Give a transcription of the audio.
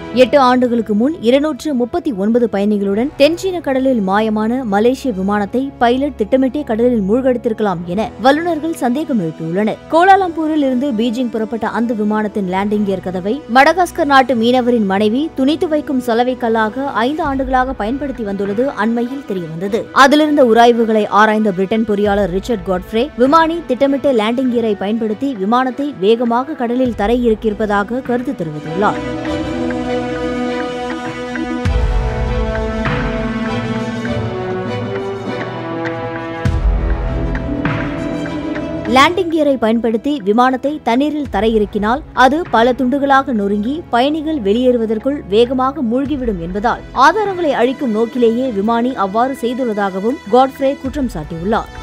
எட்டு ஆண்டுகளுக்கு முன் இருநூற்று முப்பத்தி ஒன்பது பயணிகளுடன் தென்சீன கடலில் மாயமான மலேசிய விமானத்தை பைலட் திட்டமிட்டே கடலில் மூழ்கடித்திருக்கலாம் என வல்லுநர்கள் சந்தேகம் எழுப்பியுள்ளனர் கோலாலம்பூரில் இருந்து பீஜிங் புறப்பட்ட அந்த விமானத்தின் லேண்டிங் கியர் கதவை மடகாஸ்கர் நாட்டு மீனவரின் மனைவி துணித்து வைக்கும் சலவை கல்லாக ஐந்து ஆண்டுகளாக பயன்படுத்தி வந்துள்ளது அண்மையில் தெரியவந்தது அதிலிருந்த உராய்வுகளை ஆராய்ந்த பிரிட்டன் பொறியாளர் ரிச்சர்ட் காட்ஃப்ரே விமானி திட்டமிட்ட லேண்டிங் கியரை பயன்படுத்தி விமானத்தை வேகமாக கடலில் தரையிறக்கியிருப்பதாக கருத்து தெரிவித்துள்ளார் லேண்டிங் கியரை பயன்படுத்தி விமானத்தை தண்ணீரில் தரையிறக்கினால் அது பல துண்டுகளாக நொறுங்கி பயணிகள் வெளியேறுவதற்குள் வேகமாக மூழ்கிவிடும் என்பதால் ஆதாரங்களை அழிக்கும் நோக்கிலேயே விமானி அவ்வாறு செய்துள்ளதாகவும் காட்ஃப்ரே குற்றம் சாட்டியுள்ளார்